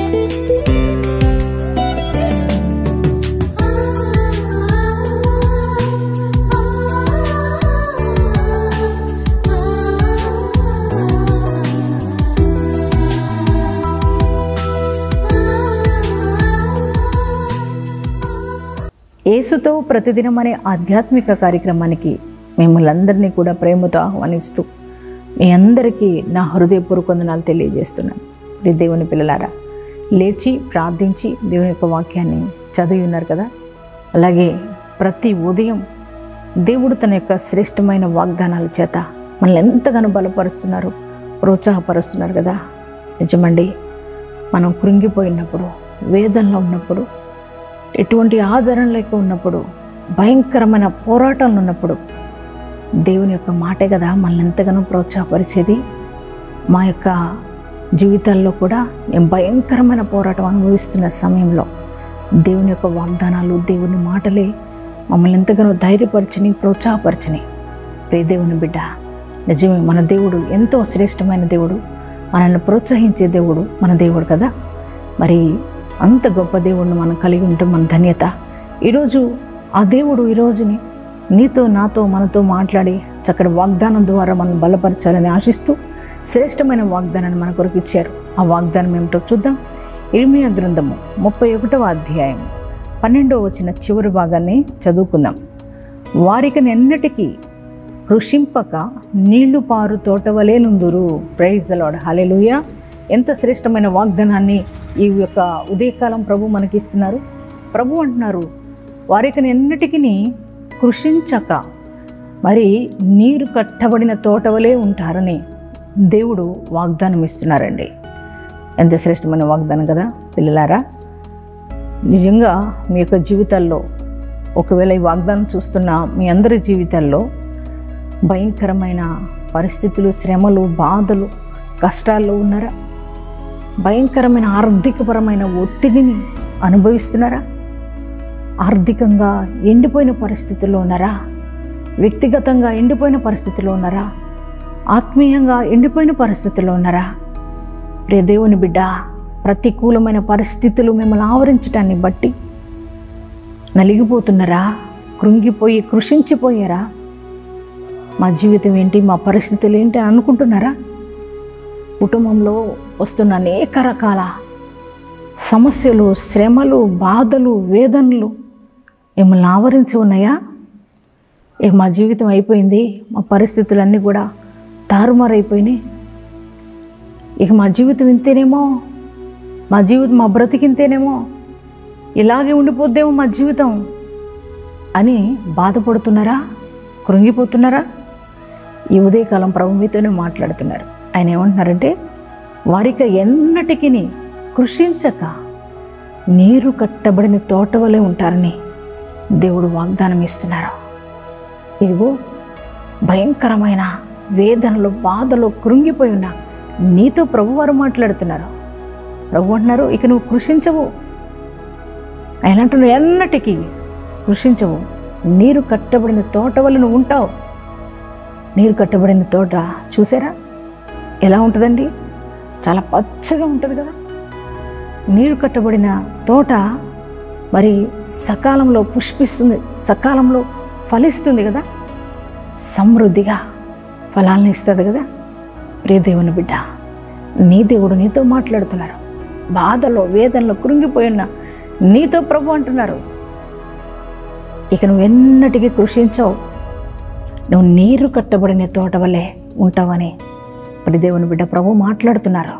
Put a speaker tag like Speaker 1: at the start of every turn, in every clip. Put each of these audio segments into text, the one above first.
Speaker 1: యేసుతో ప్రతిదినం అనే ఆధ్యాత్మిక కార్యక్రమానికి మిమ్మల్ని అందరినీ కూడా ప్రేమతో ఆహ్వానిస్తూ మీ అందరికీ నా హృదయపూర్వక వందనాలు తెలియజేస్తున్నాను ప్రియ దేవుని పిల్లలారా లేచి ప్రార్థించి దేవుని యొక్క వాక్యాన్ని చదివి ఉన్నారు కదా అలాగే ప్రతి ఉదయం దేవుడు తన యొక్క శ్రేష్టమైన వాగ్దానాల చేత మనల్ని ఎంతగానో బలపరుస్తున్నారు ప్రోత్సాహపరుస్తున్నారు కదా నిజమండి మనం కృంగిపోయినప్పుడు వేదనలో ఉన్నప్పుడు ఎటువంటి ఆదరణ లేక ఉన్నప్పుడు భయంకరమైన పోరాటాలు ఉన్నప్పుడు దేవుని యొక్క మాటే కదా మనల్ని ఎంతగానో ప్రోత్సాహపరిచేది మా యొక్క జీవితాల్లో కూడా నేను భయంకరమైన పోరాటం అనుభవిస్తున్న సమయంలో దేవుని యొక్క వాగ్దానాలు దేవుని మాటలే మమ్మల్ని ఎంతగానో ధైర్యపరచని ప్రోత్సాహపరచని ప్రియ దేవుని బిడ్డ నిజమే మన దేవుడు ఎంతో శ్రేష్టమైన దేవుడు మనల్ని ప్రోత్సహించే దేవుడు మన దేవుడు కదా మరి అంత గొప్ప దేవుడిని మనం కలిగి ఉంటే మన ధన్యత ఈరోజు ఆ దేవుడు ఈరోజుని నీతో నాతో మనతో మాట్లాడి చక్కటి వాగ్దానం ద్వారా మనం బలపరచాలని ఆశిస్తూ శ్రేష్టమైన వాగ్దానాన్ని మన కొరకు ఇచ్చారు ఆ వాగ్దానం ఏమిటో చూద్దాం ఇర్మియా గ్రంథము ముప్పై ఒకటవ అధ్యాయం పన్నెండవ వచ్చిన చివరి భాగాన్ని చదువుకుందాం వారికి ఎన్నటికీ కృషింపక నీళ్లు పారు తోటవలే నుందురు ప్రైజ్ లాడ్ హలెలుయా ఎంత శ్రేష్టమైన వాగ్దానాన్ని ఈ యొక్క ఉదయకాలం ప్రభు మనకి ఇస్తున్నారు ప్రభు అంటున్నారు వారికి ఎన్నటికీ కృషించక మరి నీరు కట్టబడిన తోటవలే ఉంటారని దేవుడు వాగ్దానం ఇస్తున్నారండి ఎంత శ్రేష్టమైన వాగ్దానం కదా పిల్లలారా నిజంగా మీ యొక్క జీవితాల్లో ఒకవేళ ఈ వాగ్దానం చూస్తున్న మీ అందరి జీవితాల్లో భయంకరమైన పరిస్థితులు శ్రమలు బాధలు కష్టాల్లో ఉన్నారా భయంకరమైన ఆర్థికపరమైన ఒత్తిడిని అనుభవిస్తున్నారా ఆర్థికంగా ఎండిపోయిన పరిస్థితుల్లో ఉన్నారా వ్యక్తిగతంగా ఎండిపోయిన పరిస్థితిలో ఉన్నారా ఆత్మీయంగా ఎండిపోయిన పరిస్థితుల్లో ఉన్నారా ప్రియ దేవుని బిడ్డ ప్రతికూలమైన పరిస్థితులు మిమ్మల్ని ఆవరించడాన్ని బట్టి నలిగిపోతున్నారా కృంగిపోయి కృషించిపోయారా మా జీవితం ఏంటి మా పరిస్థితులు ఏంటి అని అనుకుంటున్నారా కుటుంబంలో వస్తున్న అనేక రకాల సమస్యలు శ్రమలు బాధలు వేదనలు మిమ్మల్ని ఆవరించి ఉన్నాయా ఇక మా జీవితం అయిపోయింది మా పరిస్థితులన్నీ కూడా తారుమారైపోయినాయి ఇక మా జీవితం ఇంతేనేమో మా జీవితం మా బ్రతికింతేనేమో ఇలాగే ఉండిపోద్దేమో మా జీవితం అని బాధపడుతున్నారా కృంగిపోతున్నారా ఈ ఉదయకాలం ప్రభు మీతోనే మాట్లాడుతున్నారు ఆయన ఏమంటున్నారంటే వారిక ఎన్నటికి కృషించక నీరు కట్టబడిన తోట వలె ఉంటారని దేవుడు వాగ్దానం ఇస్తున్నారు ఇదిగో భయంకరమైన వేదనలు బాధలు కృంగిపోయి ఉన్న నీతో ప్రభువారు మాట్లాడుతున్నారు ప్రభు అంటున్నారు ఇక నువ్వు కృషించవు ఆయన అంటున్నావు ఎన్నటికీ కృషించవు నీరు కట్టబడిన తోట వల్ల నువ్వు ఉంటావు నీరు కట్టబడిన తోట చూసారా ఎలా ఉంటుందండి చాలా పచ్చగా ఉంటుంది కదా నీరు కట్టబడిన తోట మరి సకాలంలో పుష్పిస్తుంది సకాలంలో ఫలిస్తుంది కదా సమృద్ధిగా ఫలాలను ఇస్తుంది కదా ప్రియ దేవుని బిడ్డ నీ దేవుడు నీతో మాట్లాడుతున్నారు బాధలో వేదనలో కృంగిపోయిన నీతో ప్రభు అంటున్నారు ఇక నువ్వు ఎన్నటికీ కృషించవు నువ్వు నీరు కట్టబడిన తోట వల్లే ఉంటావని మరి దేవుని బిడ్డ ప్రభు మాట్లాడుతున్నారు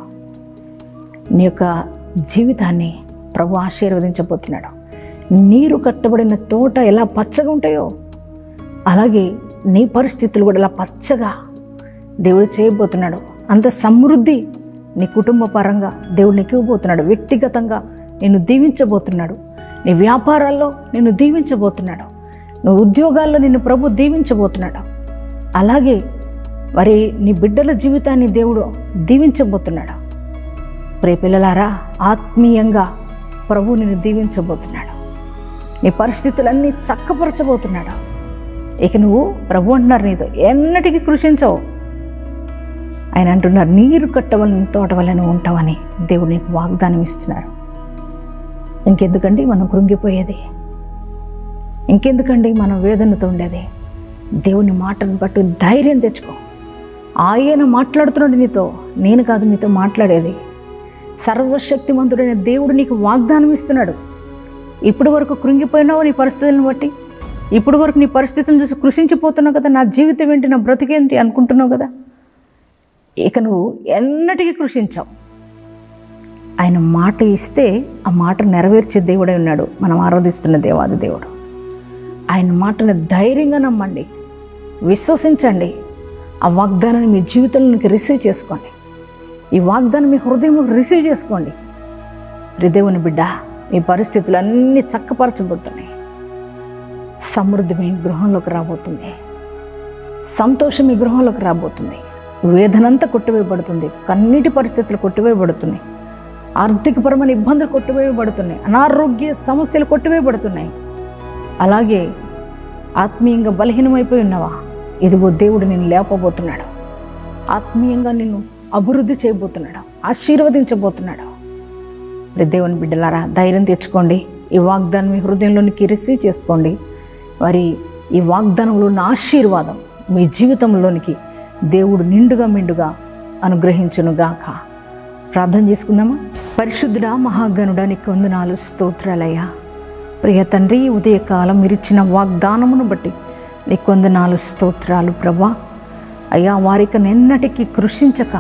Speaker 1: నీ యొక్క జీవితాన్ని ప్రభు ఆశీర్వదించబోతున్నాడు నీరు కట్టబడిన తోట ఎలా పచ్చగా ఉంటాయో అలాగే నీ పరిస్థితులు కూడా ఇలా పచ్చగా దేవుడు చేయబోతున్నాడు అంత సమృద్ధి నీ కుటుంబ పరంగా దేవుడు నీకు ఇవ్వబోతున్నాడు వ్యక్తిగతంగా నిన్ను దీవించబోతున్నాడు నీ వ్యాపారాల్లో నిన్ను దీవించబోతున్నాడు నువ్వు ఉద్యోగాల్లో నిన్ను ప్రభు దీవించబోతున్నాడు అలాగే మరి నీ బిడ్డల జీవితాన్ని దేవుడు దీవించబోతున్నాడు ప్రే పిల్లలారా ఆత్మీయంగా ప్రభు నిన్ను దీవించబోతున్నాడు నీ పరిస్థితులన్నీ చక్కపరచబోతున్నాడు ఇక నువ్వు ప్రభు అంటున్నారు నీతో ఎన్నటికీ కృషించవు ఆయన అంటున్నారు నీరు కట్టవలని తోట వలన ఉంటావని దేవుడు నీకు వాగ్దానం ఇస్తున్నారు ఇంకెందుకండి మనం కృంగిపోయేది ఇంకెందుకండి మనం వేదనతో ఉండేది దేవుని మాటను బట్టి ధైర్యం తెచ్చుకో ఆయన మాట్లాడుతున్నాడు నీతో నేను కాదు నీతో మాట్లాడేది సర్వశక్తిమంతుడైన దేవుడు నీకు వాగ్దానం ఇస్తున్నాడు ఇప్పటి వరకు కృంగిపోయినావు నీ పరిస్థితులను బట్టి ఇప్పుడు వరకు నీ పరిస్థితులను చూసి కృషించిపోతున్నావు కదా నా జీవితం ఏంటి నా బ్రతికేంటి అనుకుంటున్నావు కదా ఇక నువ్వు ఎన్నటికీ కృషించావు ఆయన మాట ఇస్తే ఆ మాట నెరవేర్చే దేవుడై ఉన్నాడు మనం ఆరాధిస్తున్న దేవాది దేవుడు ఆయన మాటను ధైర్యంగా నమ్మండి విశ్వసించండి ఆ వాగ్దానాన్ని మీ జీవితంలోకి రిసీవ్ చేసుకోండి ఈ వాగ్దానం మీ హృదయంలోకి రిసీవ్ చేసుకోండి హృదయవుని బిడ్డ మీ పరిస్థితులు అన్నీ చక్కపరచబోతున్నాయి సమృద్ధి మీ గృహంలోకి రాబోతుంది సంతోషం మీ గృహంలోకి రాబోతుంది వేదనంతా కొట్టివేయబడుతుంది కన్నీటి పరిస్థితులు కొట్టివేయబడుతున్నాయి ఆర్థికపరమైన ఇబ్బందులు కొట్టివేయబడుతున్నాయి అనారోగ్య సమస్యలు కొట్టివేయబడుతున్నాయి అలాగే ఆత్మీయంగా బలహీనమైపోయి ఉన్నావా ఇదిగో దేవుడు నిన్ను లేపబోతున్నాడు ఆత్మీయంగా నిన్ను అభివృద్ధి చేయబోతున్నాడు ఆశీర్వదించబోతున్నాడు మరి దేవుని బిడ్డలారా ధైర్యం తెచ్చుకోండి ఈ వాగ్దానం మీ హృదయంలోనికి రిసీవ్ చేసుకోండి మరి ఈ వాగ్దానంలో ఉన్న ఆశీర్వాదం మీ జీవితంలోనికి దేవుడు నిండుగా మిండుగా అనుగ్రహించునుగాక ప్రార్థన చేసుకుందామా పరిశుద్ధుడా మహాగణుడా నీకు వందనాలు స్తోత్రాలయ్యా ప్రియ తండ్రి ఉదయకాలం మీరు ఇచ్చిన వాగ్దానమును బట్టి నీకు వందనాలు స్తోత్రాలు ప్రభా అయ్యా వారిక నిన్నటికి కృషించక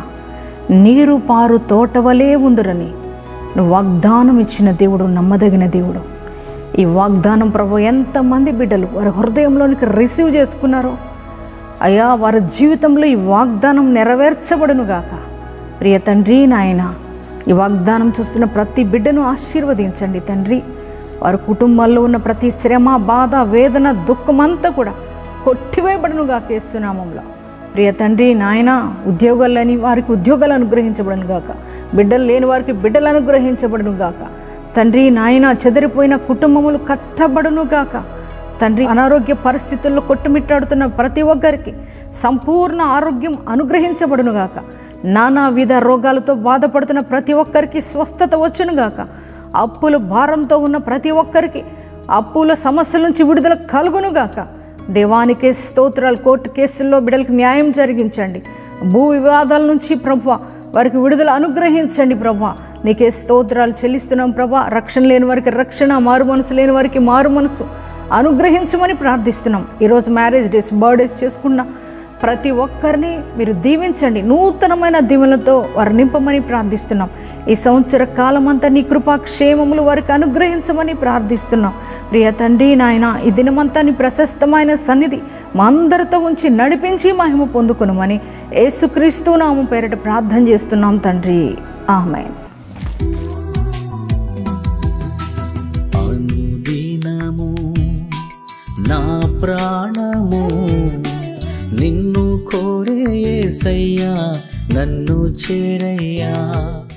Speaker 1: నీరు పారు తోటవలే ఉందరని నువ్వు వాగ్దానం ఇచ్చిన దేవుడు నమ్మదగిన దేవుడు ఈ వాగ్దానం ప్రభు ఎంతమంది బిడ్డలు వారి హృదయంలోనికి రిసీవ్ చేసుకున్నారో అయ్యా వారి జీవితంలో ఈ వాగ్దానం నెరవేర్చబడును గాక ప్రియ తండ్రి నాయన ఈ వాగ్దానం చూస్తున్న ప్రతి బిడ్డను ఆశీర్వదించండి తండ్రి వారి కుటుంబాల్లో ఉన్న ప్రతి శ్రమ బాధ వేదన దుఃఖమంతా కూడా కొట్టివేయబడును గాక యేసునామంలో ప్రియ తండ్రి నాయన ఉద్యోగాలు లేని వారికి ఉద్యోగాలు అనుగ్రహించబడును గాక బిడ్డలు లేని వారికి బిడ్డలు అనుగ్రహించబడును గాక తండ్రి నాయన చెదిరిపోయిన కుటుంబములు కట్టబడును గాక తండ్రి అనారోగ్య పరిస్థితుల్లో కొట్టుమిట్టాడుతున్న ప్రతి ఒక్కరికి సంపూర్ణ ఆరోగ్యం అనుగ్రహించబడునుగాక నానా విధ రోగాలతో బాధపడుతున్న ప్రతి ఒక్కరికి స్వస్థత వచ్చునుగాక అప్పుల భారంతో ఉన్న ప్రతి ఒక్కరికి అప్పుల సమస్యల నుంచి విడుదల కలుగునుగాక దేవానికే స్తోత్రాలు కోర్టు కేసుల్లో బిడ్డలకు న్యాయం జరిగించండి భూ వివాదాల నుంచి ప్రభు వారికి విడుదల అనుగ్రహించండి ప్రభా నీకే స్తోత్రాలు చెల్లిస్తున్నాం ప్రభా రక్షణ లేని వారికి రక్షణ మారు మనసు లేని వారికి మారు మనసు అనుగ్రహించమని ప్రార్థిస్తున్నాం ఈరోజు మ్యారేజ్ డేస్ బర్త్డేస్ చేసుకున్న ప్రతి ఒక్కరిని మీరు దీవించండి నూతనమైన దీవెనలతో వారు నింపమని ప్రార్థిస్తున్నాం ఈ సంవత్సర కాలం అంతా నీ కృపా క్షేమములు వారికి అనుగ్రహించమని ప్రార్థిస్తున్నాం ప్రియ తండ్రి నాయన ఈ దినమంతా నీ ప్రశస్తమైన సన్నిధి మా అందరితో ఉంచి నడిపించి మహిమ పొందుకునమని యేసుక్రీస్తు నామం పేరిట ప్రార్థన చేస్తున్నాం తండ్రి ఆమె
Speaker 2: అనుదినము నా ప్రాణము నిన్ను కోరే యేసయ్యా నన్ను చేరయ్యా